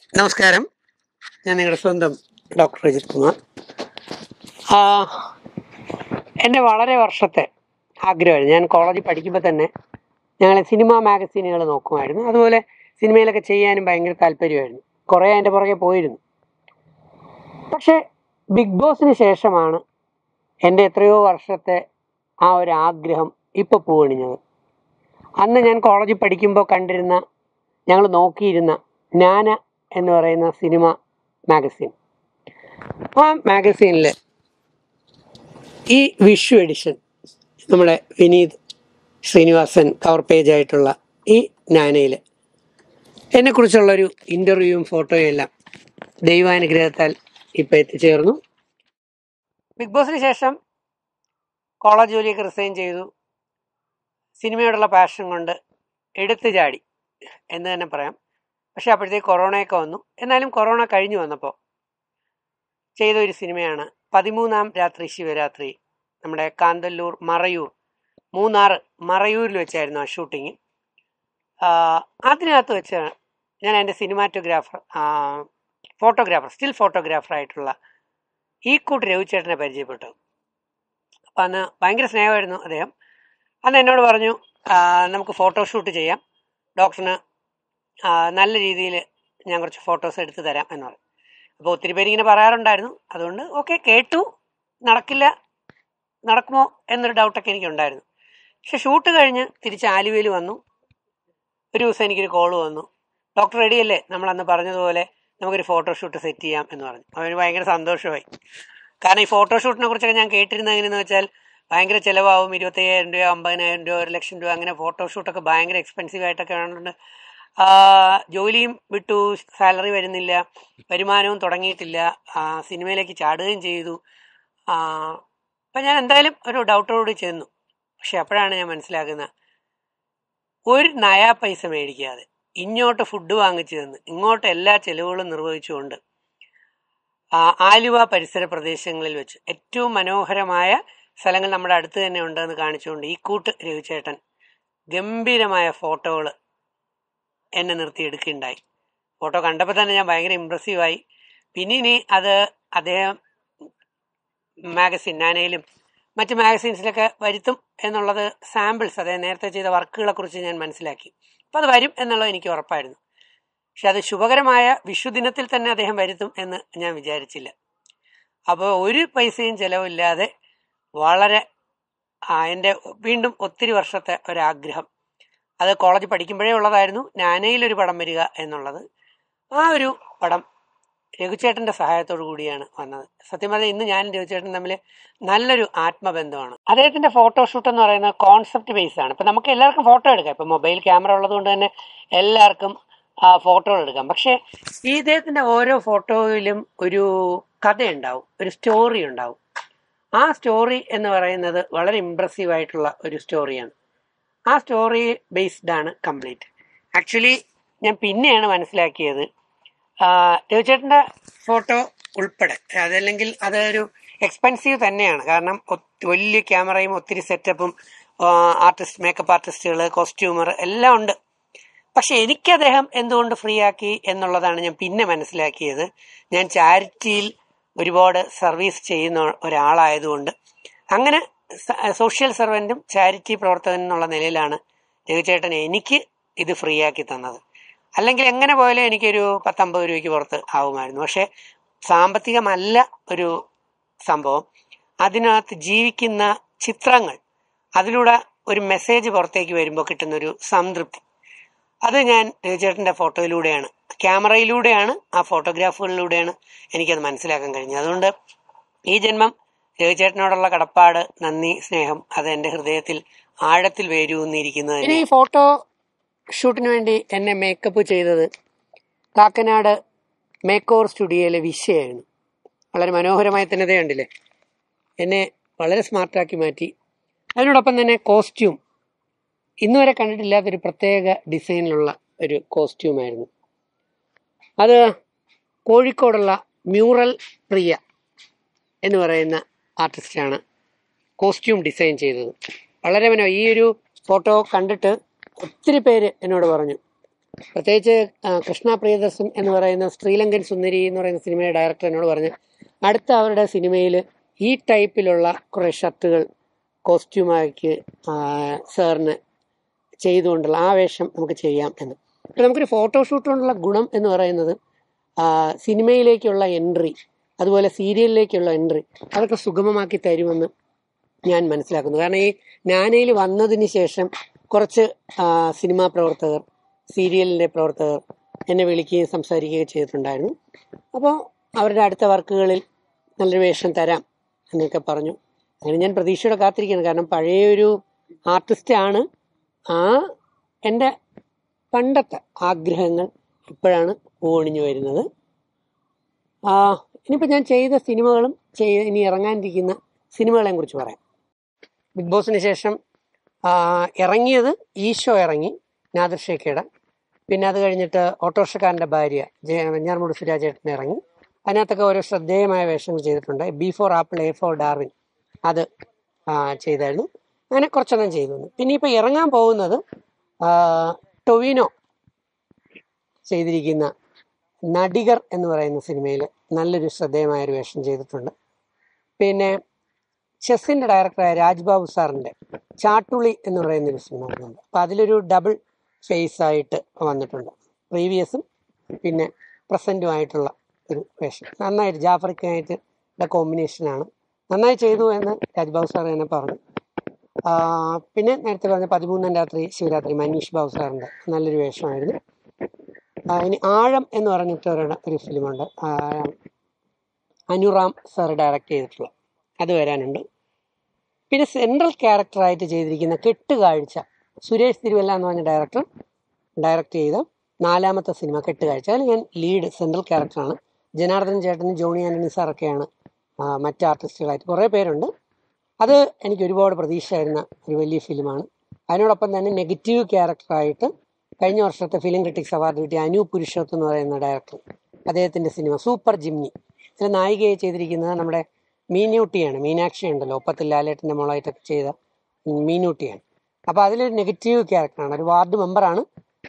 നമസ്കാരം ഞാൻ നിങ്ങളുടെ സ്വന്തം ഡോക്ടർ രജിത് കുമാർ ആ, എൻ്റെ വളരെ വർഷത്തെ ആഗ്രഹമായിരുന്നു ഞാൻ കോളേജിൽ പഠിക്കുമ്പോൾ തന്നെ ഞങ്ങൾ സിനിമ മാഗസീനുകൾ നോക്കുമായിരുന്നു അതുപോലെ സിനിമയിലൊക്കെ ചെയ്യാനും ഭയങ്കര താല്പര്യമായിരുന്നു കുറേ അതിൻ്റെ പുറകെ പോയിരുന്നു പക്ഷേ ബിഗ് ബോസിന് ശേഷമാണ് എൻ്റെ എത്രയോ വർഷത്തെ ആ ഒരു ആഗ്രഹം ഇപ്പോൾ പൂവണിഞ്ഞത് അന്ന് ഞാൻ കോളേജിൽ പഠിക്കുമ്പോൾ കണ്ടിരുന്ന ഞങ്ങൾ നോക്കിയിരുന്ന നാന എന്ന് പറയുന്ന സിനിമ മാഗസീൻ ആ മാഗസീനിൽ ഈ വിഷു എഡിഷൻ നമ്മുടെ വിനീത് ശ്രീനിവാസൻ കവർ പേജ് ആയിട്ടുള്ള ഈ നാനയിൽ എന്നെക്കുറിച്ചുള്ളൊരു ഇൻ്റർവ്യൂവും ഫോട്ടോയും എല്ലാം ദൈവാനുഗ്രഹത്താൽ ഇപ്പോൾ എത്തിച്ചേർന്നു ബിഗ് ബോസിന് ശേഷം കോളേജ് ജോലിയൊക്കെ റിസൈൻ ചെയ്തു സിനിമയോടുള്ള പാഷൻ കൊണ്ട് എടുത്തു ചാടി എന്ന് തന്നെ പറയാം പക്ഷെ അപ്പോഴത്തേക്ക് കൊറോണയൊക്കെ വന്നു എന്നാലും കൊറോണ കഴിഞ്ഞു വന്നപ്പോൾ ചെയ്ത ഒരു സിനിമയാണ് പതിമൂന്നാം രാത്രി ശിവരാത്രി നമ്മുടെ കാന്തല്ലൂർ മറയൂർ മൂന്നാർ മറയൂരിൽ വെച്ചായിരുന്നു ആ ഷൂട്ടിങ് അതിനകത്ത് വെച്ച് ഞാൻ എൻ്റെ സിനിമാറ്റോഗ്രാഫർ ഫോട്ടോഗ്രാഫർ സ്റ്റിൽ ഫോട്ടോഗ്രാഫർ ആയിട്ടുള്ള ഈ കൂട്ട് രവിചേട്ടനെ പരിചയപ്പെട്ടു അപ്പം അന്ന് ഭയങ്കര സ്നേഹമായിരുന്നു അദ്ദേഹം അന്ന് എന്നോട് പറഞ്ഞു "ആ, നമുക്ക് ഫോട്ടോഷൂട്ട് ചെയ്യാം ഡോക്ടറിന് ആ, നല്ല രീതിയിൽ ഞാൻ കുറച്ച് ഫോട്ടോസ് എടുത്ത് തരാം എന്ന് പറഞ്ഞു അപ്പോൾ ഒത്തിരി പേര് ഇങ്ങനെ പറയാറുണ്ടായിരുന്നു അതുകൊണ്ട് ഓക്കെ കേട്ടു നടക്കില്ല നടക്കുമോ എന്നൊരു ഡൗട്ടൊക്കെ എനിക്കുണ്ടായിരുന്നു പക്ഷെ ഷൂട്ട് കഴിഞ്ഞ് തിരിച്ച് ആലുവയിൽ വന്നു ഒരു ദിവസം എനിക്കൊരു കോൾ വന്നു ഡോക്ടർ റെഡിയല്ലേ നമ്മൾ അന്ന് പറഞ്ഞതുപോലെ നമുക്കൊരു ഫോട്ടോഷൂട്ട് സെറ്റ് ചെയ്യാം എന്ന് പറഞ്ഞു അവന് ഭയങ്കര സന്തോഷമായി കാരണം ഈ ഫോട്ടോഷൂട്ടിനെ കുറിച്ചൊക്കെ ഞാൻ കേട്ടിരുന്നത് എങ്ങനെയെന്ന് വെച്ചാൽ ഭയങ്കര ചിലവാകും ഇരുപത്തയ്യായിരം രൂപ അമ്പതിനായിരം രൂപ ഒരു ലക്ഷം രൂപ അങ്ങനെ ഫോട്ടോഷൂട്ടൊക്കെ ഭയങ്കര എക്സ്പെൻസീവ് ആയിട്ടൊക്കെ ആണുണ്ട് ജോലിയും വിട്ടു സാലറി വരുന്നില്ല വരുമാനവും തുടങ്ങിയിട്ടില്ല ആ, സിനിമയിലേക്ക് ചാടുകയും ചെയ്തു അപ്പം ഞാൻ എന്തായാലും ഒരു ഡൗട്ടോടുകൂടി ചെന്നു പക്ഷെ അപ്പോഴാണ് ഞാൻ മനസ്സിലാക്കുന്നത് ഒരു നയാ പൈസ മേടിക്കാതെ ഇങ്ങോട്ട് ഫുഡ് വാങ്ങിച്ചു തന്ന് ഇങ്ങോട്ട് എല്ലാ ചെലവുകളും നിർവഹിച്ചുകൊണ്ട് ആ, ആലുവ പരിസര പ്രദേശങ്ങളിൽ വെച്ച് ഏറ്റവും മനോഹരമായ സ്ഥലങ്ങൾ നമ്മുടെ അടുത്ത് തന്നെ ഉണ്ടെന്ന് കാണിച്ചുകൊണ്ട് ഈ കൂട്ട് രവിചേട്ടൻ ഗംഭീരമായ ഫോട്ടോകൾ എന്നെ നിർത്തി എടുക്കുകയുണ്ടായി ഫോട്ടോ കണ്ടപ്പോൾ തന്നെ ഞാൻ ഭയങ്കര ഇമ്പ്രസീവായി പിന്നെ ഇനി അത് അദ്ദേഹം മാഗസിൻ നാനയിലും മറ്റ് മാഗസീൻസിലൊക്കെ വരുത്തും എന്നുള്ളത് സാമ്പിൾസ് അദ്ദേഹം നേരത്തെ ചെയ്ത വർക്കുകളെ കുറിച്ച് ഞാൻ മനസ്സിലാക്കി അപ്പോൾ അത് വരും എന്നുള്ളത് എനിക്ക് ഉറപ്പായിരുന്നു പക്ഷെ അത് ശുഭകരമായ വിഷുദിനത്തിൽ തന്നെ അദ്ദേഹം വരുത്തും എന്ന് ഞാൻ വിചാരിച്ചില്ല അപ്പോൾ ഒരു പൈസയും ചിലവില്ലാതെ വളരെ ആ, എൻ്റെ വീണ്ടും ഒത്തിരി വർഷത്തെ ഒരാഗ്രഹം അത് കോളേജ് പഠിക്കുമ്പോഴേ ഉള്ളതായിരുന്നു നാനയിലൊരു പടം വരിക എന്നുള്ളത് ആ ഒരു പടം രഘുചേട്ടൻ്റെ സഹായത്തോടു കൂടിയാണ് വന്നത് സത്യം പറഞ്ഞാൽ ഇന്ന് ഞാനും രഘുചേട്ടൻ തമ്മിൽ നല്ലൊരു ആത്മബന്ധമാണ് അദ്ദേഹത്തിൻ്റെ ഫോട്ടോഷൂട്ട് എന്ന് പറയുന്നത് കോൺസെപ്റ്റ് ബേസ് ആണ് ഇപ്പം നമുക്ക് എല്ലാവർക്കും ഫോട്ടോ എടുക്കാം ഇപ്പം മൊബൈൽ ക്യാമറ ഉള്ളതുകൊണ്ട് തന്നെ എല്ലാവർക്കും ഫോട്ടോകൾ എടുക്കാം പക്ഷേ ഈ ഇദ്ദേഹത്തിൻ്റെ ഓരോ ഫോട്ടോയിലും ഒരു കഥയുണ്ടാവും ഒരു സ്റ്റോറി ഉണ്ടാവും ആ സ്റ്റോറി എന്ന് പറയുന്നത് വളരെ ഇമ്പ്രസീവ് ആയിട്ടുള്ള ഒരു സ്റ്റോറിയാണ് ആ സ്റ്റോറി ബേസ്ഡ് ആണ് കംപ്ലീറ്റ് ആക്ച്വലി ഞാൻ പിന്നെയാണ് മനസ്സിലാക്കിയത് ആ, രവിചേട്ടൻ്റെ ഫോട്ടോ ഉൾപ്പെടെ അതല്ലെങ്കിൽ അതൊരു എക്സ്പെൻസീവ് തന്നെയാണ് കാരണം ഒത്ത് വലിയ ക്യാമറയും ഒത്തിരി സെറ്റപ്പും ആർട്ടിസ്റ്റ് മേക്കപ്പ് ആർട്ടിസ്റ്റുകൾ കോസ്റ്റ്യൂമർ എല്ലാം ഉണ്ട് പക്ഷെ എനിക്ക് അദ്ദേഹം എന്തുകൊണ്ട് ഫ്രീ ആക്കി എന്നുള്ളതാണ് ഞാൻ പിന്നെ മനസ്സിലാക്കിയത് ഞാൻ ചാരിറ്റിയിൽ ഒരുപാട് സർവീസ് ചെയ്യുന്ന ഒരാളായതുകൊണ്ട് അങ്ങനെ സ- സോഷ്യൽ സർവൻറ്റും ചാരിറ്റി പ്രവർത്തകൻ എന്നുള്ള നിലയിലാണ് രവിചേട്ടൻ എനിക്ക് ഇത് ഫ്രീ ആക്കി തന്നത് അല്ലെങ്കിൽ എങ്ങനെ പോയാലും എനിക്കൊരു പത്തമ്പത് രൂപയ്ക്ക് പുറത്ത് ആവുമായിരുന്നു പക്ഷേ സാമ്പത്തികമല്ല ഒരു സംഭവം അതിനകത്ത് ജീവിക്കുന്ന ചിത്രങ്ങൾ അതിലൂടെ ഒരു മെസ്സേജ് പുറത്തേക്ക് വരുമ്പോൾ കിട്ടുന്നൊരു സംതൃപ്തി അത് ഞാൻ രവിചേട്ടൻ്റെ ഫോട്ടോയിലൂടെയാണ് ക്യാമറയിലൂടെയാണ് ആ ഫോട്ടോഗ്രാഫുകളിലൂടെയാണ് എനിക്കത് മനസ്സിലാക്കാൻ കഴിഞ്ഞത് അതുകൊണ്ട് ഈ ജന്മം രവിചേട്ടനോടുള്ള കടപ്പാട് നന്ദി സ്നേഹം അത് എൻ്റെ ഹൃദയത്തിൽ ആഴത്തിൽ വേരൂന്നിരിക്കുന്നത് ഇനി ഈ ഫോട്ടോ ഷൂട്ടിന് വേണ്ടി എന്നെ മേക്കപ്പ് ചെയ്തത് കാക്കനാട് മേക്ക് ഓവർ സ്റ്റുഡിയോയിലെ വിഷയായിരുന്നു വളരെ മനോഹരമായി തന്നെ ദേ കണ്ടില്ലേ എന്നെ വളരെ സ്മാർട്ടാക്കി മാറ്റി അതിനോടൊപ്പം തന്നെ കോസ്റ്റ്യൂം ഇന്നുവരെ കണ്ടിട്ടില്ലാത്തൊരു പ്രത്യേക ഡിസൈനിലുള്ള ഒരു കോസ്റ്റ്യൂമായിരുന്നു അത് കോഴിക്കോടുള്ള മ്യൂറൽ പ്രിയ എന്ന് പറയുന്ന ആർട്ടിസ്റ്റാണ് കോസ്റ്റ്യൂം ഡിസൈൻ ചെയ്തത് വളരെ മനോ ഈ ഒരു ഫോട്ടോ കണ്ടിട്ട് ഒത്തിരി പേര് എന്നോട് പറഞ്ഞു പ്രത്യേകിച്ച് ആ, കൃഷ്ണ പ്രിയദർശൻ എന്ന് പറയുന്ന ശ്രീലങ്കൻ സുന്ദരി എന്ന് പറയുന്ന സിനിമയുടെ ഡയറക്ടർ എന്നോട് പറഞ്ഞ് അടുത്ത അവരുടെ സിനിമയിൽ ഈ ടൈപ്പിലുള്ള കുറേ ഷർട്ടുകൾ കോസ്റ്റ്യൂമാക്കി സാറിന് ചെയ്തുകൊണ്ടുള്ള ആ വേഷം നമുക്ക് ചെയ്യാം എന്ന് അപ്പോൾ നമുക്കൊരു ഫോട്ടോഷൂട്ട് കൊണ്ടുള്ള ഗുണം എന്ന് പറയുന്നത് ആ, സിനിമയിലേക്കുള്ള എൻട്രി അതുപോലെ സീരിയലിലേക്കുള്ള എൻട്രി അതൊക്കെ സുഗമമാക്കി തരുമെന്ന് ഞാൻ മനസ്സിലാക്കുന്നു കാരണം ഈ നാനയിൽ വന്നതിന് ശേഷം കുറച്ച് ആ, സിനിമാ പ്രവർത്തകർ സീരിയലിൻ്റെ പ്രവർത്തകർ എന്നെ വിളിക്കുകയും സംസാരിക്കുകയും ചെയ്തിട്ടുണ്ടായിരുന്നു അപ്പോൾ അവരുടെ അടുത്ത വർക്കുകളിൽ നല്ലൊരു വേഷം തരാം എന്നൊക്കെ പറഞ്ഞു അങ്ങനെ ഞാൻ പ്രതീക്ഷയോടെ കാത്തിരിക്കുന്നു കാരണം പഴയ ഒരു ആർട്ടിസ്റ്റാണ് ആ എൻ്റെ പണ്ടത്തെ ആഗ്രഹങ്ങൾ ഇപ്പോഴാണ് പൂവണിഞ്ഞു വരുന്നത് ആ, ഇനിയിപ്പോൾ ഞാൻ ചെയ്ത സിനിമകളും ചെയ്യ ഇനി ഇറങ്ങാനിരിക്കുന്ന സിനിമകളെയും കുറിച്ച് പറയാം ബിഗ് ബോസിന് ശേഷം ആ, ഇറങ്ങിയത് ഈശോ ഇറങ്ങി നാദർ ഷേഖയുടെ പിന്നെ അത് കഴിഞ്ഞിട്ട് ഓട്ടോറിക്ഷക്കാരൻ്റെ ഭാര്യ ജയ വെഞ്ഞാർമൂട് സുരാജേട്ടൻ ഇറങ്ങി അതിനകത്തൊക്കെ ഓരോ ശ്രദ്ധേയമായ വേഷങ്ങൾ ചെയ്തിട്ടുണ്ട് B for apple A for Darwin അത് ആ, ചെയ്തായിരുന്നു അങ്ങനെ കുറച്ചെണ്ണം ചെയ്തു വന്നു. പിന്നെ ഇപ്പോൾ ഇറങ്ങാൻ പോകുന്നത് ആ, ടൊവിനോ ചെയ്തിരിക്കുന്ന നടികർ എന്ന് പറയുന്ന സിനിമയിൽ നല്ലൊരു ശ്രദ്ധേയമായ ഒരു വേഷം ചെയ്തിട്ടുണ്ട് പിന്നെ ചെസ്സിൻ്റെ ഡയറക്ടറായ രാജ്ബാബു സാറിൻ്റെ ചാട്ടുളി എന്ന് പറയുന്ന ഒരു സിനിമ വരുന്നുണ്ട് അപ്പോൾ അതിലൊരു ഡബിൾ ഫേസ് ആയിട്ട് വന്നിട്ടുണ്ട് പ്രീവിയസും പിന്നെ പ്രസൻറ്റുമായിട്ടുള്ള ഒരു വേഷം നന്നായിട്ട് ജാഫറിക്കായിട്ട് കോമ്പിനേഷനാണ് നന്നായി ചെയ്തു എന്ന് രാജ്ബാബു സാർ തന്നെ പറഞ്ഞു ആ, പിന്നെ നേരത്തെ പറഞ്ഞ പതിമൂന്നാം രാത്രി ശിവരാത്രി മനീഷ് ബാബു സാറിൻ്റെ നല്ലൊരു വേഷമായിരുന്നു ആ, ഇനി ആഴം എന്ന് പറഞ്ഞിട്ട് ഒരു ഒരു ഫിലിമുണ്ട് ആ, അനുറാം സാർ ഡയറക്റ്റ് ചെയ്തിട്ടുള്ള അത് വരാനുണ്ട് പിന്നെ സെൻട്രൽ ക്യാരക്ടറായിട്ട് ചെയ്തിരിക്കുന്ന കെട്ടുകാഴ്ച സുരേഷ് തിരുവല്ല എന്ന് പറഞ്ഞ ഡയറക്ടർ ഡയറക്റ്റ് ചെയ്ത നാലാമത്തെ സിനിമ കെട്ടുകാഴ്ച അതിൽ ഞാൻ ലീഡ് സെൻട്രൽ ക്യാരക്ടറാണ് ജനാർദ്ദൻ ചേട്ടനും ജോണി ആൻ്റണി സാറൊക്കെയാണ് ആ, മറ്റ് ആർട്ടിസ്റ്റുകളായിട്ട് കുറേ പേരുണ്ട് അത് എനിക്ക് ഒരുപാട് പ്രതീക്ഷയായിരുന്ന ഒരു വലിയ ഫിലിമാണ് അതിനോടൊപ്പം തന്നെ നെഗറ്റീവ് ക്യാരക്ടറായിട്ട് കഴിഞ്ഞ വർഷത്തെ ഫിലിം ക്രിട്ടിക്സ് അവാർഡ് കിട്ടിയ അനു പുരുഷോത്ത് എന്ന് പറയുന്ന ഡയറക്ടർ അദ്ദേഹത്തിൻ്റെ സിനിമ സൂപ്പർ ജിംനി ഇതിൽ നായികയായി ചെയ്തിരിക്കുന്നത് നമ്മുടെ മീനൂട്ടിയാണ് മീനാക്ഷി ഉണ്ടല്ലോ ഒപ്പത്തിൽ ലാലേട്ടൻ്റെ മോളായിട്ടൊക്കെ ചെയ്ത മീനൂട്ടിയാണ് അപ്പോൾ അതിലൊരു നെഗറ്റീവ് ക്യാരക്ടറാണ് ഒരു വാർഡ് മെമ്പറാണ്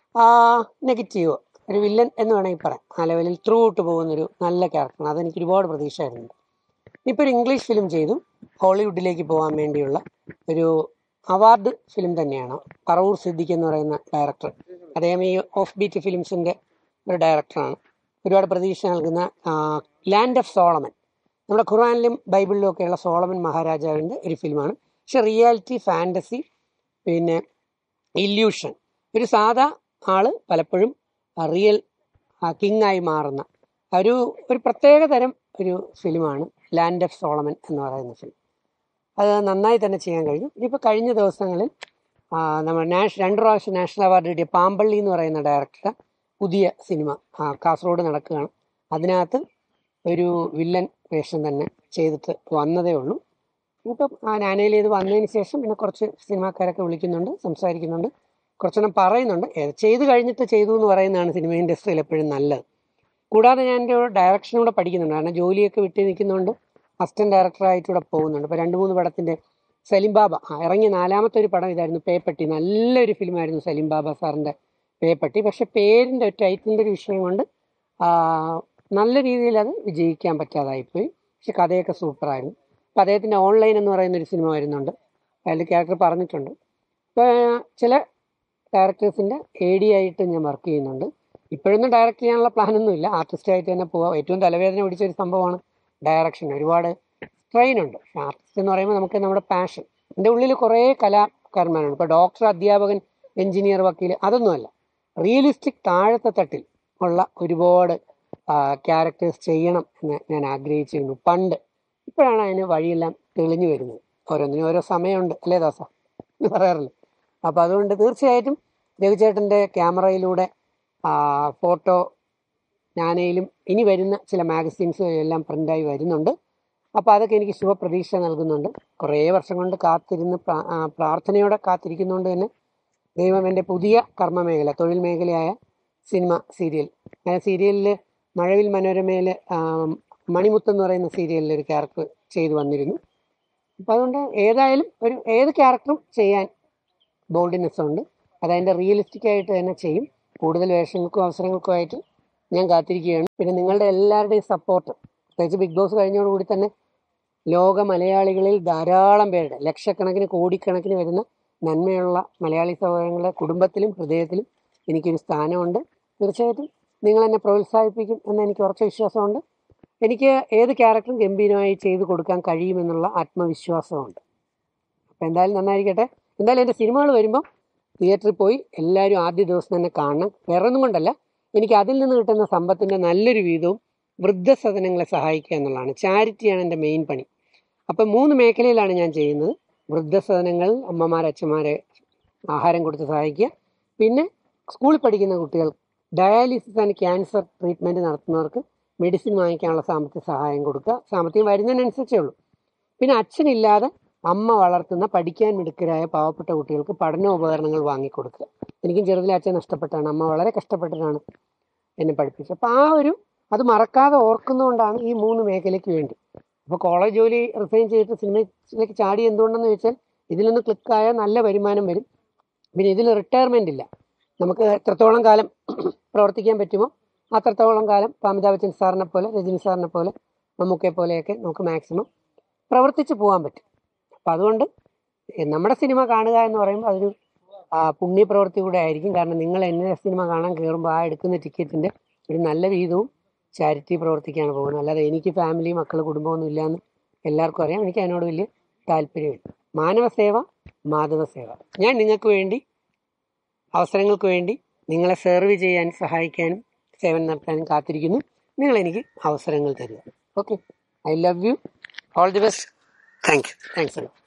നെഗറ്റീവ് ഒരു വില്ലൻ എന്ന് വേണമെങ്കിൽ പറയാം ആ ലെവലിൽ ത്രൂ ഔട്ട് പോകുന്നൊരു നല്ല ക്യാരക്ടറാണ് അതെനിക്ക് ഒരുപാട് പ്രതീക്ഷയായിരുന്നു ഇപ്പോൾ ഒരു ഇംഗ്ലീഷ് ഫിലിം ചെയ്തു ഹോളിവുഡിലേക്ക് പോകാൻ വേണ്ടിയുള്ള ഒരു അവാർഡ് ഫിലിം തന്നെയാണ് പറവൂർ സിദ്ദിഖ് എന്ന് പറയുന്ന ഡയറക്ടർ അദ്ദേഹം ഈ ഓഫ് ബീറ്റ് ഫിലിംസിൻ്റെ ഒരു ഡയറക്ടറാണ് ഒരുപാട് പ്രതീക്ഷ നൽകുന്ന ലാൻഡ് ഓഫ് സോളമൻ നമ്മുടെ ഖുറാനിലും ബൈബിളിലും ഒക്കെയുള്ള സോളമൻ മഹാരാജാവിൻ്റെ ഒരു ഫിലിമാണ് പക്ഷെ റിയാലിറ്റി ഫാൻറ്റസി പിന്നെ ഇല്യൂഷൻ ഒരു സാധാ ആള് പലപ്പോഴും റിയൽ കിങ് ആയി മാറുന്ന ഒരു ഒരു പ്രത്യേക തരം ഒരു ഫിലിമാണ് ലാൻഡ് ഓഫ് സോളമൻ എന്ന് പറയുന്ന ഫിലിം അത് നന്നായി തന്നെ ചെയ്യാൻ കഴിഞ്ഞു ഇനിയിപ്പോൾ കഴിഞ്ഞ ദിവസങ്ങളിൽ ആ, നമ്മൾ നാഷ് രണ്ട് പ്രാവശ്യം നാഷണൽ അവാർഡ് കിട്ടിയ പാമ്പള്ളി എന്ന് പറയുന്ന ഡയറക്ടറുടെ പുതിയ സിനിമ ആ, കാസർഗോഡ് നടക്കുകയാണ് അതിനകത്ത് ഒരു വില്ലൻ വേഷം തന്നെ ചെയ്തിട്ട് വന്നതേ ഉള്ളൂ ഇപ്പം ആ നാനയിൽ ഇത് വന്നതിന് ശേഷം പിന്നെ കുറച്ച് സിനിമാക്കാരൊക്കെ വിളിക്കുന്നുണ്ട് സംസാരിക്കുന്നുണ്ട് കുറച്ചെണ്ണം പറയുന്നുണ്ട് ഏത് ചെയ്ത് കഴിഞ്ഞിട്ട് ചെയ്തു എന്ന് പറയുന്നതാണ് സിനിമ ഇൻഡസ്ട്രിയിൽ എപ്പോഴും നല്ലത് കൂടാതെ ഞാൻ എൻ്റെ ഡയറക്ഷനും കൂടെ പഠിക്കുന്നുണ്ട് കാരണം ജോലിയൊക്കെ വിട്ട് നിൽക്കുന്നതുകൊണ്ട് അസിസ്റ്റന്റ് ഡയറക്ടറായിട്ട് ഇവിടെ പോകുന്നുണ്ട് ഇപ്പോൾ രണ്ട് മൂന്ന് പടത്തിൻ്റെ സലിം ബാബ ആ ഇറങ്ങിയ നാലാമത്തെ ഒരു പടം ഇതായിരുന്നു പേപ്പട്ടി നല്ലൊരു ഫിലിമായിരുന്നു സലിം ബാബ സാറിൻ്റെ പേപ്പട്ടി പക്ഷെ പേരിൻ്റെ ഒരു ടൈറ്റിലിൻ്റെ ഒരു വിഷയം കൊണ്ട് ആ, നല്ല രീതിയിൽ അത് വിജയിക്കാൻ പറ്റാതായിപ്പോയി പക്ഷെ കഥയൊക്കെ സൂപ്പറായിരുന്നു അപ്പോൾ അദ്ദേഹത്തിൻ്റെ ഓൺലൈൻ എന്ന് പറയുന്ന ഒരു സിനിമ വരുന്നുണ്ട് അതിൽ ക്യാരക്ടർ പറഞ്ഞിട്ടുണ്ട് ഇപ്പോൾ ചില ഡയറക്ടേഴ്സിൻ്റെ എ ഡി ആയിട്ട് ഞാൻ വർക്ക് ചെയ്യുന്നുണ്ട് ഇപ്പോഴൊന്നും ഡയറക്റ്റ് ചെയ്യാനുള്ള പ്ലാനൊന്നും ഇല്ല ആർട്ടിസ്റ്റായിട്ട് തന്നെ പോവാം ഏറ്റവും തലവേദന പിടിച്ച ഒരു സംഭവമാണ് ഡയറക്ഷൻ ഒരുപാട് സ്ട്രെയിൻ ഉണ്ട് പക്ഷേ ആർട്ടിസ്റ്റ് എന്ന് പറയുമ്പോൾ നമുക്ക് നമ്മുടെ പാഷൻ എൻ്റെ ഉള്ളിൽ കുറേ കലാകാരന്മാരുണ്ട് ഇപ്പോൾ ഡോക്ടർ അധ്യാപകൻ എഞ്ചിനീയർ വക്കീൽ അതൊന്നുമല്ല റിയലിസ്റ്റിക് താഴത്തെ തട്ടിൽ ഉള്ള ഒരുപാട് ക്യാരക്ടേഴ്സ് ചെയ്യണം എന്ന് ഞാൻ ആഗ്രഹിച്ചിരുന്നു പണ്ട് ഇപ്പോഴാണ് അതിന് വഴിയെല്ലാം തെളിഞ്ഞു വരുന്നത് ഓരോന്നിനും ഓരോ സമയമുണ്ട് അല്ലേ ദാസ എന്ന് പറയാറില്ല അപ്പോൾ അതുകൊണ്ട് തീർച്ചയായിട്ടും രവിചേട്ടൻ്റെ ക്യാമറയിലൂടെ ഫോട്ടോ ഞാനയിലും ഇനി വരുന്ന ചില മാഗസീൻസും എല്ലാം പ്രിൻ്റായി വരുന്നുണ്ട് അപ്പോൾ അതൊക്കെ എനിക്ക് ശുഭപ്രതീക്ഷ നൽകുന്നുണ്ട് കുറേ വർഷം കൊണ്ട് കാത്തിരുന്ന് പ്രാ- ആ, പ്രാർത്ഥനയോടെ കാത്തിരിക്കുന്നതുകൊണ്ട് തന്നെ ദൈവം എൻ്റെ പുതിയ കർമ്മ മേഖല തൊഴിൽ മേഖലയായ സിനിമ സീരിയൽ ആ സീരിയലിൽ മഴവിൽ മനോരമയിൽ മണിമുത്ത് എന്ന് പറയുന്ന സീരിയലിൽ ഒരു ക്യാരക്ടർ ചെയ്തു വന്നിരുന്നു അപ്പോൾ അതുകൊണ്ട് ഏതായാലും ഒരു ഏത് ക്യാരക്ടറും ചെയ്യാൻ ബോൾഡിനെസ് ഉണ്ട് അതതിൻ്റെ റിയലിസ്റ്റിക് ആയിട്ട് തന്നെ ചെയ്യും കൂടുതൽ വേഷങ്ങൾക്കും അവസരങ്ങൾക്കുമായിട്ട് ഞാൻ കാത്തിരിക്കുകയാണ് പിന്നെ നിങ്ങളുടെ എല്ലാവരുടെയും സപ്പോർട്ട് പ്രത്യേകിച്ച് ബിഗ് ബോസ് കഴിഞ്ഞതോടുകൂടി തന്നെ ലോക മലയാളികളിൽ ധാരാളം പേരുടെ ലക്ഷക്കണക്കിന് കോടിക്കണക്കിന് വരുന്ന നന്മയുള്ള മലയാളി സഹോദരങ്ങളുടെ കുടുംബത്തിലും ഹൃദയത്തിലും എനിക്കൊരു സ്ഥാനമുണ്ട് തീർച്ചയായിട്ടും നിങ്ങൾ എന്നെ പ്രോത്സാഹിപ്പിക്കും എന്ന് എനിക്ക് ഉറച്ച വിശ്വാസമുണ്ട് എനിക്ക് ഏത് ക്യാരക്ടറും ഗംഭീരമായി ചെയ്തു കൊടുക്കാൻ കഴിയുമെന്നുള്ള ആത്മവിശ്വാസമുണ്ട് അപ്പോൾ എന്തായാലും നന്നായിരിക്കട്ടെ എന്തായാലും എൻ്റെ സിനിമകൾ വരുമ്പം തിയേറ്ററിൽ പോയി എല്ലാവരും ആദ്യ ദിവസം തന്നെ കാണണം വേറെ ഒന്നും കൊണ്ടല്ല എനിക്ക് അതിൽ നിന്ന് കിട്ടുന്ന സമ്പത്തിൻ്റെ നല്ലൊരു വീതവും വൃദ്ധസദനങ്ങളെ സഹായിക്കുക എന്നുള്ളതാണ് ചാരിറ്റിയാണ് എൻ്റെ മെയിൻ പണി അപ്പം മൂന്ന് മേഖലയിലാണ് ഞാൻ ചെയ്യുന്നത് വൃദ്ധസദനങ്ങൾ അമ്മമാർ അച്ഛന്മാരെ ആഹാരം കൊടുത്ത് സഹായിക്കുക പിന്നെ സ്കൂളിൽ പഠിക്കുന്ന കുട്ടികൾ ഡയാലിസിസ് ആൻഡ് ക്യാൻസർ ട്രീറ്റ്മെൻറ്റ് നടത്തുന്നവർക്ക് മെഡിസിൻ വാങ്ങിക്കാനുള്ള സാമ്പത്തിക സഹായം കൊടുക്കുക സാമ്പത്തികം വരുന്നതിനനുസരിച്ചേ ഉള്ളൂ പിന്നെ അച്ഛനില്ലാതെ അമ്മ വളർത്തുന്ന പഠിക്കാൻ മിടുക്കരായ പാവപ്പെട്ട കുട്ടികൾക്ക് പഠനോപകരണങ്ങൾ വാങ്ങിക്കൊടുക്കുക എനിക്കും ചെറുതിലെ അച്ഛൻ നഷ്ടപ്പെട്ടാണ് അമ്മ വളരെ കഷ്ടപ്പെട്ടിട്ടാണ് എന്നെ പഠിപ്പിച്ചത് അപ്പോൾ ആ ഒരു അത് മറക്കാതെ ഓർക്കുന്നതുകൊണ്ടാണ് ഈ മൂന്ന് മേഖലയ്ക്ക് വേണ്ടി അപ്പോൾ കോളേജ് ജോലി റിസൈൻ ചെയ്തിട്ട് സിനിമയിലേക്ക് ചാടി എന്തുകൊണ്ടെന്ന് ചോദിച്ചാൽ ഇതിലൊന്ന് ക്ലിക്കായാൽ നല്ല വരുമാനം വരും പിന്നെ ഇതിൽ റിട്ടയർമെൻ്റ് ഇല്ല നമുക്ക് എത്രത്തോളം കാലം പ്രവർത്തിക്കാൻ പറ്റുമോ അത്രത്തോളം കാലം ഇപ്പോൾ അമിതാഭ് ബച്ചൻ സാറിനെ പോലെ രജനി സാറിനെ പോലെ മമ്മൂക്കയെ പോലെയൊക്കെ നമുക്ക് മാക്സിമം പ്രവർത്തിച്ച് പോകാൻ പറ്റും അപ്പം അതുകൊണ്ട് നമ്മുടെ സിനിമ കാണുക എന്ന് പറയുമ്പോൾ അതൊരു ആ, പുണ്യപ്രവൃത്തി കൂടെ ആയിരിക്കും കാരണം നിങ്ങൾ എന്നെ സിനിമ കാണാൻ കയറുമ്പോൾ ആ എടുക്കുന്ന ടിക്കറ്റിൻ്റെ ഒരു നല്ല വീതവും ചാരിറ്റി പ്രവർത്തിക്കാണ് പോകുന്നത് അല്ലാതെ എനിക്ക് ഫാമിലി മക്കൾ കുടുംബമൊന്നും ഇല്ലയെന്ന് എല്ലാവർക്കും അറിയാം എനിക്ക് അതിനോട് വലിയ താല്പര്യമില്ല മാനവസേവ മാധവസേവ ഞാൻ നിങ്ങൾക്ക് വേണ്ടി അവസരങ്ങൾക്ക് വേണ്ടി നിങ്ങളെ സെർവ് ചെയ്യാൻ സഹായിക്കാനും സേവനം നടത്താനും കാത്തിരിക്കുന്നു നിങ്ങൾ എനിക്ക് അവസരങ്ങൾ തരിക okay I love you all the best thank you thanks